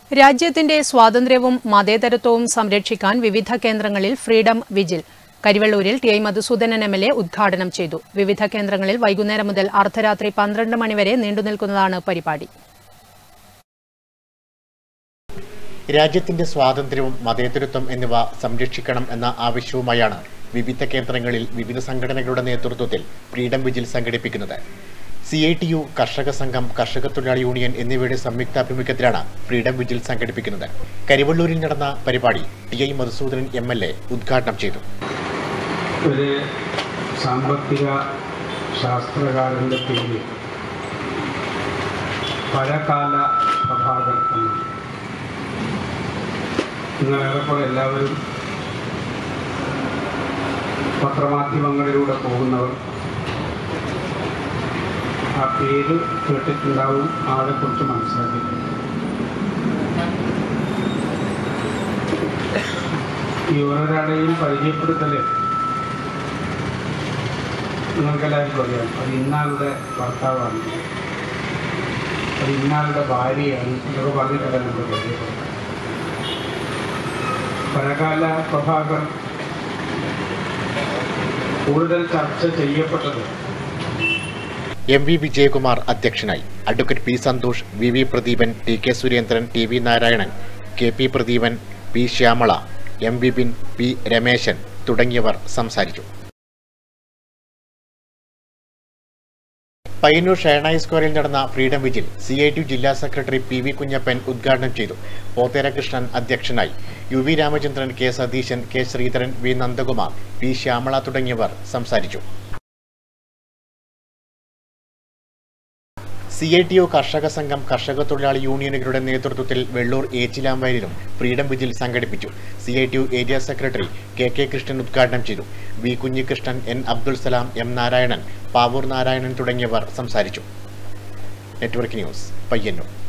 രാജ്യത്തിന്റെ സ്വാതന്ത്ര്യവും മതേതരത്വവും സംരക്ഷിക്കാൻ വിവിധ കേന്ദ്രങ്ങളിൽ ഫ്രീഡം വിജിൽ കരിവള്ളൂരിൽ T I Madhusoodanan M L A ഉദ്ഘാടനം ചെയ്തു വിവിധ കേന്ദ്രങ്ങളിൽ വൈകുന്നേരം മുതൽ അർദ്ധരാത്രി പന്ത്രണ്ട് മണിവരെ നീണ്ടുനിൽക്കുന്നതാണ് പരിപാടി രാജ്യത്തിന്റെ സ്വാതന്ത്ര്യവും മതേതരത്വം എന്നിവ സംരക്ഷിക്കണം എന്ന ആവശ്യവുമായാണ് വിവിധ കേന്ദ്രങ്ങളിൽ വിവിധ സംഘടനകളുടെ നേതൃത്വത്തിൽ ഫ്രീഡം വിജിൽ സംഘടിപ്പിക്കുന്നത് സി ഐ ടി യു കർഷക സംഘം കർഷക തൊഴിലാളി യൂണിയൻ എന്നിവയുടെ സംയുക്താഭിമുഖ്യത്തിലാണ് ഫ്രീഡം വിജിൽ സംഘടിപ്പിക്കുന്നത് കരിവള്ളൂരിൽ നടന്ന പരിപാടി T I Madhusoodanan M L A ഉദ്ഘാടനം ചെയ്തു ഒരു സാമ്പത്തിക ശാസ്ത്രകാരൻ്റെ പേര് പഴകാല പ്രഭാകർ എന്നാണ് നിങ്ങൾ ഏറെക്കുറെ എല്ലാവരും പത്രമാധ്യമങ്ങളിലൂടെ പോകുന്നവർ ആ പേര് കേട്ടിട്ടുണ്ടാവും ആളെക്കുറിച്ച് മനസ്സിലാക്കിയിട്ടുണ്ട് ഈ ഓരോരാളെയും പരിചയപ്പെടുത്തല് നിങ്ങൾക്കെല്ലാവർക്കും അറിയാം അത് ഇന്നാളുടെ ഭർത്താവാണ് അത് ഇന്നാളുടെ ഭാര്യയാണ് എന്നൊക്കെ പറഞ്ഞിട്ടല്ല നമ്മൾ പരിചയപ്പെടുന്നത് പഴകാല പ്രഭാകർ കൂടുതൽ ചർച്ച ചെയ്യപ്പെട്ടത് എം വി വിജയകുമാർ അധ്യക്ഷനായി advocate P Santhosh V V Pradeepan T K Surendran T V Narayanan K P Pradeepan P Shyamala M Vipin P Rameshan തുടങ്ങിയവർ സംസാരിച്ചു പയ്യന്നൂർ ഷേണായി സ്ക്വയറിൽ നടന്ന freedom vigil C I T ജില്ലാ സെക്രട്ടറി പി വി കുഞ്ഞപ്പൻ ഉദ്ഘാടനം ചെയ്തു പോത്തേര കൃഷ്ണൻ അധ്യക്ഷനായി U V Ramachandran K Satheesan K Sreedharan V Nandakumar P Shyamala തുടങ്ങിയവർ സംസാരിച്ചു സി ഐ ടി ഒ കർഷക സംഘം കർഷക തൊഴിലാളി യൂണിയനുകളുടെ നേതൃത്വത്തിൽ വെള്ളൂർ ഏച്ചിലാമ്പയലിലും ഫ്രീഡം വിജിൽ സംഘടിപ്പിച്ചു C I T U area secretary K K Krishnan ഉദ്ഘാടനം ചെയ്തു V Kunhikrishnan N Abdul Salam M Narayanan Pavoor Narayanan തുടങ്ങിയവർ സംസാരിച്ചു നെറ്റ്വർക്ക് ന്യൂസ് പയ്യന്നൂർ